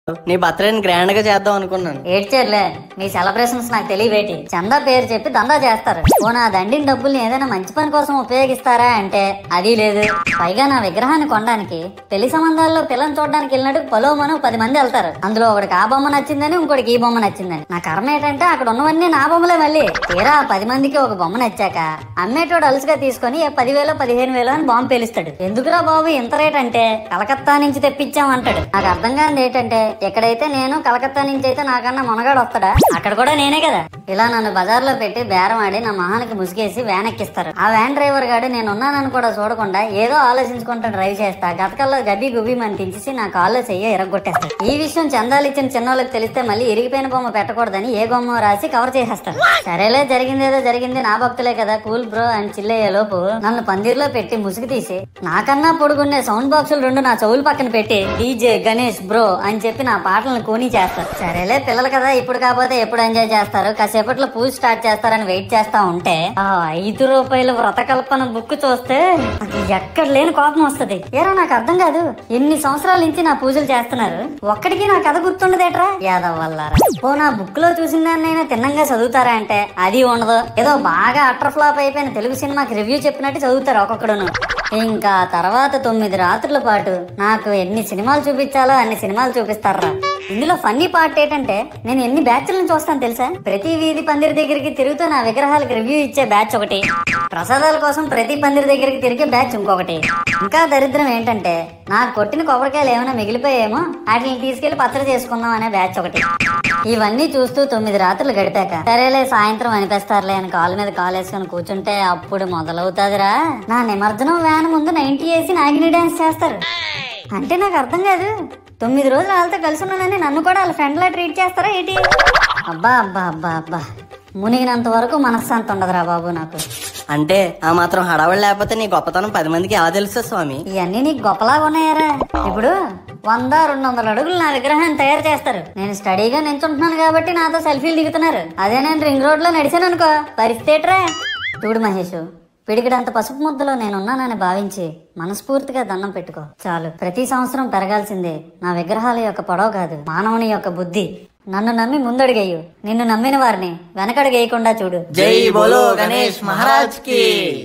నీ బర్త్డేని గ్రాండ్ గా చేద్దాం అనుకున్నాను ఏడ్చేర్లే మీ సెలబ్రేషన్స్ నాకు తెలియవేటి చందా పేరు చెప్పి దందా చేస్తారు ఓ నా దండిన డబ్బుల్ని ఏదైనా మంచి పని కోసం ఉపయోగిస్తారా అంటే అది లేదు పైగా నా విగ్రహాన్ని కొనడానికి పెళ్లి సంబంధాల్లో పిల్లని చూడడానికి వెళ్ళినట్టు పొలోమను పది మంది వెళ్తారు అందులో ఒకడికి ఆ బొమ్మ నచ్చిందని ఇంకోటికి ఈ బొమ్మ నచ్చిందని నా కర్మ ఏంటంటే అక్కడ ఉన్నవన్నీ నా బొమ్మలే మళ్ళీ తీరా ఆ పది మందికి ఒక బొమ్మ నచ్చాక అమ్మేటోడు అలుసుగా తీసుకొని ఏ పదివేలు పదిహేను వేలు అని బాంబు పేలుస్తాడు ఎందుకురా బాబు ఇంత రేట్ అంటే కలకత్తా నుంచి తెప్పించామంటాడు నాకు అర్థం కానిది ఏంటంటే ఎక్కడైతే నేను కలకత్తా నుంచి అయితే నాకన్నా మునగాడు వస్తాడా అక్కడ కూడా నేనే కదా ఇలా నన్ను బజార్లో పెట్టి బేరం ఆడి నా మొహానికి ముసుగేసి వ్యాన్ ఎక్కిస్తారు ఆ వ్యాన్ డ్రైవర్ గాడు నేను ఉన్నానని కూడా చూడకుండా ఏదో ఆలోచించుకుంటూ డ్రైవ్ చేస్తా గతకల్లో గబ్బి గుబ్బి మని తించేసి నా కాల్లో చెయ్యి ఎరగొట్టేస్తాడు ఈ విషయం చందాలు ఇచ్చిన చిన్నోళ్ళకి తెలిస్తే మళ్ళీ ఇరిగిపోయిన బొమ్మ పెట్టకూడదని ఏ బొమ్మ రాసి కవర్ చేసేస్తాడు సరేలే జరిగిందేదో జరిగింది నా భక్తులే కదా కూల్ బ్రో అని చిల్లయ్యే లోపు నన్ను పందిర్లో పెట్టి ముసుగు తీసి నాకన్నా పొడుగుండే సౌండ్ బాక్సులు రెండు నా చెవులు పక్కన పెట్టి డీజే గణేష్ బ్రో అని చెప్పి నా పాటలను కూని చేస్తారు సరేలే పిల్లలు కదా ఇప్పుడు కాకపోతే ఎప్పుడు ఎంజాయ్ చేస్తారు కాసేపట్లో పూజ స్టార్ట్ చేస్తారని వెయిట్ చేస్తా ఉంటే ఆ ఐదు రూపాయల వ్రతకల్పన బుక్ చూస్తే నాకు ఎక్కడ లేని కోపం వస్తది ఏరా నాకు అర్థం కాదు ఎన్ని సంవత్సరాల నుంచి నా పూజలు చేస్తున్నారు ఒక్కడికి నా కథ గుర్తుండదేట్రా యాదవ్ వల్ల ఓ నా బుక్ లో చూసిన దాన్నైనా తిన్నంగా చదువుతారా అంటే అది ఉండదు ఏదో బాగా అటర్ ఫ్లాప్ అయిపోయిన తెలుగు సినిమాకి రివ్యూ చెప్పినట్టు చదువుతారు ఒక్కొక్కడును ఇంకా తర్వాత తొమ్మిది రాత్రుల పాటు నాకు ఎన్ని సినిమాలు చూపించాలో అన్ని సినిమాలు చూపిస్తారా ఇందులో ఫన్నీ పార్ట్ ఏంటంటే నేను ఎన్ని బ్యాచ్లను చూస్తాను తెలుసా ప్రతి వీధి పందిరి దగ్గరికి తిరుగుతూ నా విగ్రహాలకు రివ్యూ ఇచ్చే బ్యాచ్ ఒకటి ప్రసాదాల కోసం ప్రతి పందిరి దగ్గరికి తిరిగే బ్యాచ్ ఇంకొకటి ఇంకా దరిద్రం ఏంటంటే నాకు కొట్టిన కొబ్బరికాయలు ఏమైనా మిగిలిపోయేమో వాటిని తీసుకెళ్లి పచ్చడి చేసుకుందాం అనే బ్యాచ్ ఒకటి ఇవన్నీ చూస్తూ తొమ్మిది రాత్రులు గడిపాక సరేలే సాయంత్రం అనిపిస్తారులే అని కాలు మీద కాలు వేసుకొని కూర్చుంటే అప్పుడు మొదలవుతాదిరా నా నిమజ్జనం వ్యాన్ ముందు నైన్టీ వేసి నాగిని డాన్స్ చేస్తారు అంటే నాకు అర్థం కాదు తొమ్మిది రోజులు వాళ్ళతో కలిసి ఉన్నానని నన్ను కూడా వాళ్ళ ఫ్రెండ్ లా ట్రీట్ చేస్తారా ఏంటి అబ్బా అబ్బా అబ్బా అబ్బా మునిగినంత వరకు మనశ్శాంతి ఉండదురా బాబు నాకు అంటే ఆ మాత్రం హడావుడి లేకపోతే నీ గొప్పతనం పది మందికి ఎలా తెలుస్తుంది స్వామి ఇవన్నీ నీకు గొప్పలాగా ఉన్నాయారా ఇప్పుడు వంద రెండు వందల అడుగులు నా విగ్రహాన్ని తయారు చేస్తారు నేను స్టడీగా నించుంటున్నాను కాబట్టి నాతో సెల్ఫీలు దిగుతున్నారు అదే నేను రింగ్ రోడ్ లో నడిచాను అనుకో పరిస్థితి ఏట్రా చూడు మహేష్ పిడికిడంత పసుపు ముద్దలో నేనున్నానని భావించి మనస్ఫూర్తిగా దండం పెట్టుకో చాలు ప్రతి సంవత్సరం పెరగాల్సిందే నా విగ్రహాల యొక్క పొడవు కాదు మానవుని యొక్క బుద్ధి నన్ను నమ్మి ముందడుగేయు నిన్ను నమ్మిన వారిని వెనకడుగేయకుండా చూడు జై బోలో గణేష్ మహారాజ్ కి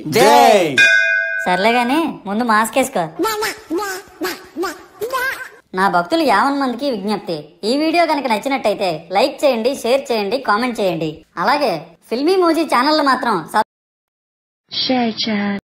జై సర్లే గాని ముందు మాస్క్ వేసుకో నా భక్తులు యావన్ మందికి విజ్ఞప్తి ఈ వీడియో కనుక నచ్చినట్టయితే లైక్ చేయండి షేర్ చేయండి కామెంట్ చేయండి అలాగే ఫిల్మీ మోజీ ఛానల్ మాత్రం Share chat.